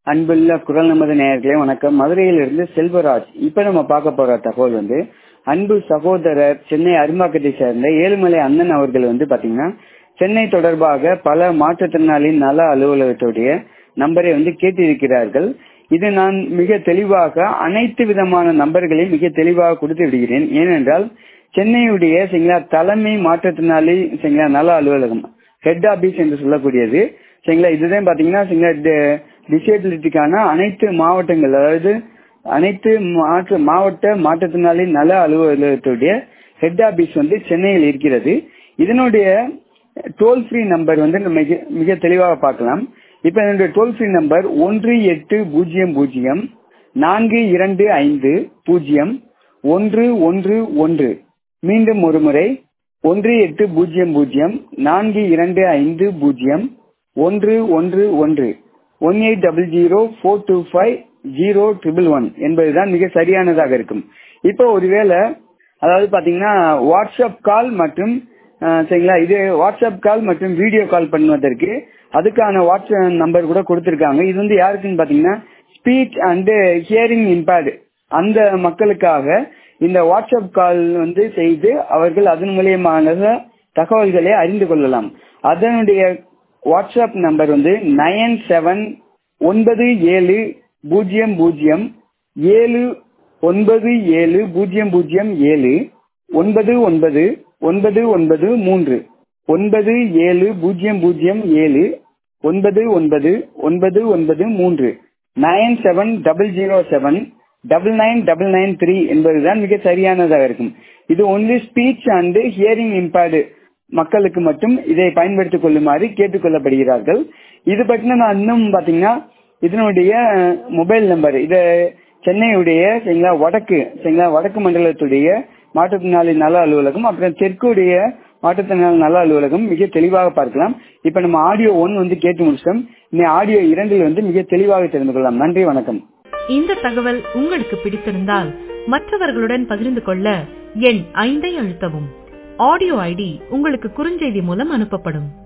அன்புள்ள குரல் நமது நேயர்களே வணக்கம் மதுரையிலிருந்து செல்வராஜ் இப்ப நம்ம பார்க்க போற தகவல் வந்து அன்பு சகோதரர் சென்னை அரும்பாக்கத்தை சேர்ந்த ஏழுமலை அண்ணன் அவர்கள் வந்து பாத்தீங்கன்னா சென்னை தொடர்பாக பல மாற்றுத்திறனாளியின் நல அலுவலகத்துடைய நம்பரை வந்து கேட்டிருக்கிறார்கள் இது நான் மிக தெளிவாக அனைத்து விதமான நம்பர்களையும் மிக தெளிவாக கொடுத்து விடுகிறேன் ஏனென்றால் சென்னையுடைய சரிங்களா தலைமை மாற்றுத்திறனாளி சரிங்களா நல அலுவலகம் ஹெட் ஆபீஸ் என்று சொல்லக்கூடியது சரிங்களா இதுதான் பாத்தீங்கன்னா சரிங்களா டிசேபிலிட்டிக்கான அனைத்து மாவட்டங்கள் அதாவது அனைத்து மாற்று மாவட்ட மாற்றுத்திறனாளி நல அலுவலகத்துடைய ஹெட் ஆபீஸ் வந்து சென்னையில் இருக்கிறது இதனுடைய டோல் ஃப்ரீ நம்பர் வந்து மிக மிக தெளிவாக பார்க்கலாம் இப்ப என்னுடைய டோல் ஃப்ரீ நம்பர் ஒன்று எட்டு பூஜ்ஜியம் பூஜ்ஜியம் நான்கு இரண்டு ஐந்து பூஜ்ஜியம் ஒன்று ஒன்று ஒன்று மீண்டும் ஒரு முறை ஒன்று எட்டு பூஜ்ஜியம் பூஜ்ஜியம் நான்கு இரண்டு ஐந்து பூஜ்ஜியம் ஒன்று ஒன்று ஒன்று one eight double zero four two five zero triple one என்பதுதான் மிக சரியானதாக இருக்கும் இப்போ ஒருவேளை அதாவது பாத்தீங்கன்னா வாட்ஸ்அப் கால் மற்றும் சரிங்களா இது வாட்ஸ்அப் கால் மற்றும் வீடியோ கால் பண்ணுவதற்கு அதுக்கான வாட்ஸ்அப் நம்பர் கூட கொடுத்திருக்காங்க இது வந்து யாருக்குன்னு பாத்தீங்கன்னா ஸ்பீச் அண்ட் ஹியரிங் இம்பேர்டு அந்த மக்களுக்காக இந்த வாட்ஸ்அப் கால் வந்து செய்து அவர்கள் அதன் மூலியமான தகவல்களை அறிந்து கொள்ளலாம் அதனுடைய வாட்ஸ்அப் நம்பர் வந்து நயன் செவன் ஒன்பது ஏழு பூஜ்ஜியம் பூஜ்ஜியம் ஏழு ஒன்பது ஏழு பூஜ்ஜியம் பூஜ்ஜியம் ஏழு ஒன்பது ஒன்பது ஒன்பது ஒன்பது மூன்று ஒன்பது ஏழு பூஜ்ஜியம் பூஜ்ஜியம் ஏழு ஒன்பது ஒன்பது ஒன்பது ஒன்பது மூன்று nine seven double zero seven double nine double nine three என்பதுதான் மிக சரியானதாக இருக்கும் இது only speech and hearing impaired மக்களுக்கு மட்டும் இதை பயன்படுத்திக் கொள்ளுமாறு கேட்டுக்கொள்ளப்படுகிறார்கள் இது பற்றின நான் இன்னும் பாத்தீங்கன்னா இதனுடைய மொபைல் நம்பர் இத சென்னையுடைய சரிங்களா வடக்கு சரிங்களா வடக்கு மண்டலத்துடைய மாற்றுத்திறனாளி நல அலுவலகம் அப்புறம் தெற்குடைய மாற்றுத்திறனாளி நல அலுவலகம் மிக தெளிவாக பார்க்கலாம் இப்ப நம்ம ஆடியோ ஒன் வந்து கேட்டு முடிச்சோம் இனி ஆடியோ இரண்டில் வந்து மிக தெளிவாக தெரிந்து கொள்ளலாம் நன்றி வணக்கம் இந்த தகவல் உங்களுக்கு பிடித்திருந்தால் மற்றவர்களுடன் பகிர்ந்து கொள்ள எண் ஐந்தை அழுத்தவும் ஆடியோ ஐடி உங்களுக்கு குறுஞ்செய்தி மூலம் அனுப்பப்படும்